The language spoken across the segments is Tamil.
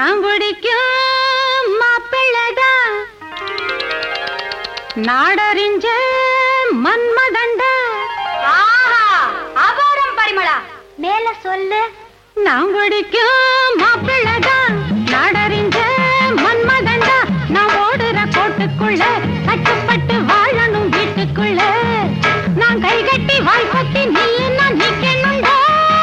நான் பிடிக்கும் மாப்பிள்ளதான் நாடறிஞ்ச மன்மதண்டா அபாரம் பரிமளா மேல சொல்லு நான் பிடிக்கும் மாப்பிள்ளதான் நாடறிஞ்ச மன்மதண்டா நான் ஓடுற கோட்டுக்குள்ள கட்டுப்பட்டு வாழணும் வீட்டுக்குள்ள நான் கை கட்டி வாய் பத்தி நில்லு நான் நிக்கணும்டா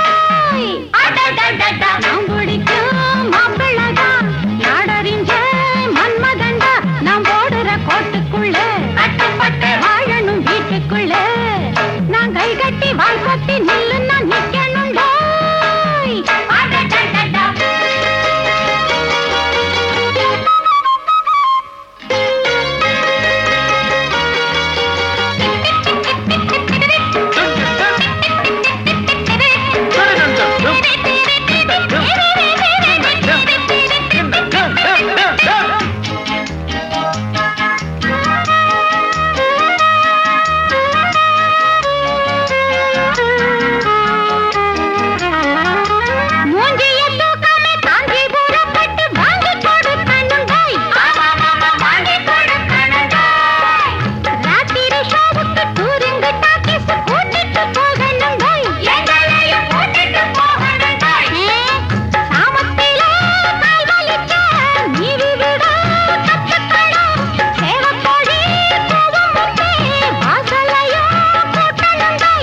நான் பிடிக்கும் மாப்பிள்ளதான் நாடறிஞ்ச மன்மதண்டா நான் ஓடுற கோட்டுக்குள்ள கட்டுப்பட்டு வாழணும் வீட்டுக்குள்ள நான் கை கட்டி வாய் பத்தி நில்லு நான் நிக்கணும்டா மூஞ்சிய தூக்காம காஞ்சிபுரம் பட்டு வாங்கி கொடுக்கணும் டேய். ராத்திரி ஷோவுக்கு டூரிங்கு டாக்கீஸ் கூட்டிட்டு போகணும் டேய். ஏ, சாமத்தில கால் வலிச்சா நீவி விட கத்துக்கணும். சேவக்கோழி கூவும் முன்னே வாசலையும் கூட்டணும் டேய்.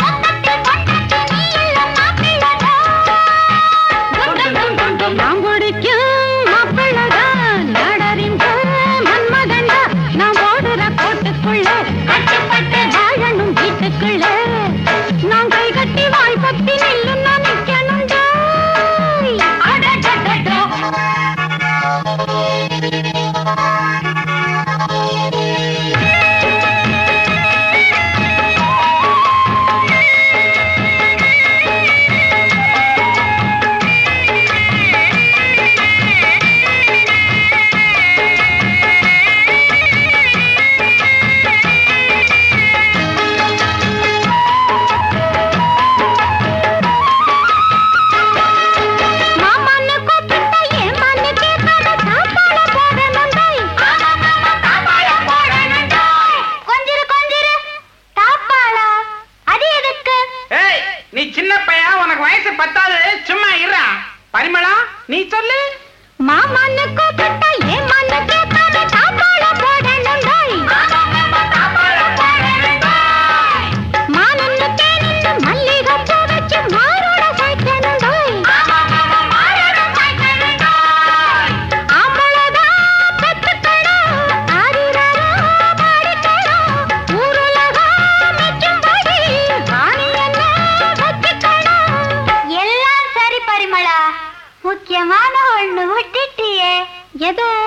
நான் பிடிக்கும் மாப்பிள்ளதான் நாடறிந்த மன்மதண்டா நான் ஓடுற கோட்டுக்குள்ள கட்டுப்பட்டு வாழணும் வீட்டுக்குள்ள நான் கை கட்டி வாய் பத்தி நில்லு நான் நிக்கணும் டேய். அடடடடா. மாமான்னு கூப்பிட்டா ஏமான்னு கேட்காத சாப்பாட போடணும் டேய். கொஞ்சிரு கொஞ்சிரு தாப்பாளா அது எதுக்கு ஏய் நீ சின்ன பையன் உனக்கு வயசு பத்தாவது சும்மா இருடா பரிமளா நீ சொல்லு மாமான்னு கூப்பிட்டா ஏமான்னு கேட்காத சாப்பாட போடணும் டேய். மானன்னு தேனன்னு மல்லிகைப்பூ வச்சு மாரோட சேர்க்கணும் டேய். ஆம்பளதான் பெத்துக்கணும், ஆரிரரோ பாடிக்கணும், ஊருலகம் மெச்சும்படி ராணி என்ன வச்சுக்கணும். எல்லாம் சரி பரிமளா முக்கியமான ஒண்ணு விட்டுட்டியே எது